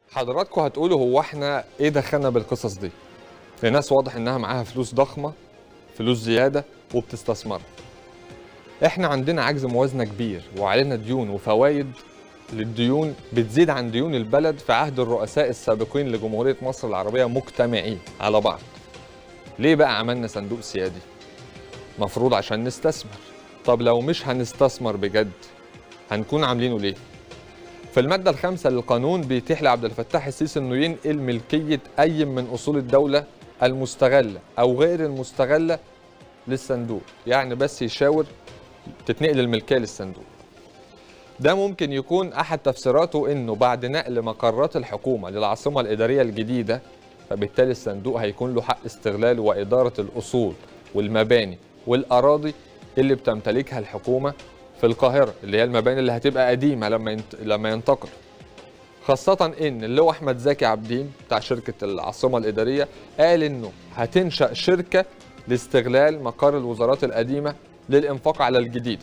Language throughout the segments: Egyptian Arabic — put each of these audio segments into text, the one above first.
حضراتكم هتقولوا هو احنا ايه دخلنا بالقصص دي الناس واضح انها معاها فلوس ضخمه فلوس زياده وبتستثمرها احنا عندنا عجز موازنه كبير وعلينا ديون وفوائد للديون بتزيد عن ديون البلد في عهد الرؤساء السابقين لجمهوريه مصر العربيه مجتمعين على بعض ليه بقى عملنا صندوق سيادي مفروض عشان نستثمر طب لو مش هنستثمر بجد هنكون عاملينه ليه في المادة الخامسة للقانون بيتيح لعبد الفتاح السيسي انه ينقل ملكية أي من أصول الدولة المستغلة أو غير المستغلة للصندوق، يعني بس يشاور تتنقل الملكية للصندوق. ده ممكن يكون أحد تفسيراته إنه بعد نقل مقرات الحكومة للعاصمة الإدارية الجديدة فبالتالي الصندوق هيكون له حق استغلال وإدارة الأصول والمباني والأراضي اللي بتمتلكها الحكومة في القاهره اللي هي المباني اللي هتبقى قديمه لما ينت... لما ينتقل خاصة إن اللواء أحمد زكي عابدين بتاع شركة العاصمة الإدارية قال إنه هتنشأ شركة لاستغلال مقر الوزارات القديمة للإنفاق على الجديدة.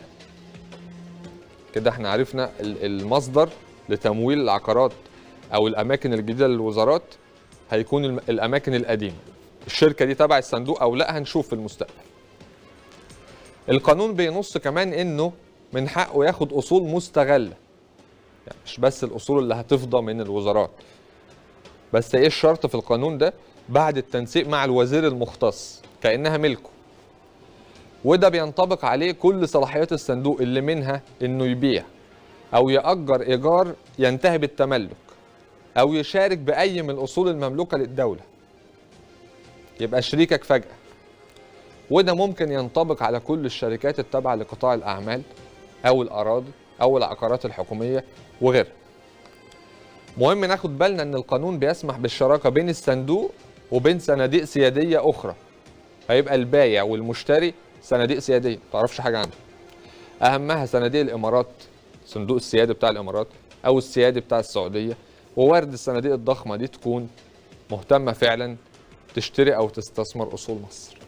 كده احنا عرفنا ال- المصدر لتمويل العقارات أو الأماكن الجديدة للوزارات هيكون الم- الأماكن القديمة. الشركة دي تبع الصندوق أو لا هنشوف في المستقبل. القانون بينص كمان إنه من حقه ياخد اصول مستغله يعني مش بس الاصول اللي هتفضى من الوزارات بس ايه الشرط في القانون ده بعد التنسيق مع الوزير المختص كانها ملكه وده بينطبق عليه كل صلاحيات الصندوق اللي منها انه يبيع او ياجر ايجار ينتهي بالتملك او يشارك باي من الاصول المملوكه للدوله يبقى شريكك فجاه وده ممكن ينطبق على كل الشركات التابعه لقطاع الاعمال او الاراضي او العقارات الحكوميه وغيرها. مهم ناخد بالنا ان القانون بيسمح بالشراكه بين الصندوق وبين صناديق سياديه اخرى. هيبقى البايع والمشتري صناديق سياديه، ما تعرفش حاجه عنها. اهمها صناديق الامارات صندوق السيادي بتاع الامارات او السيادي بتاع السعوديه ووارد الصناديق الضخمه دي تكون مهتمه فعلا تشتري او تستثمر اصول مصر.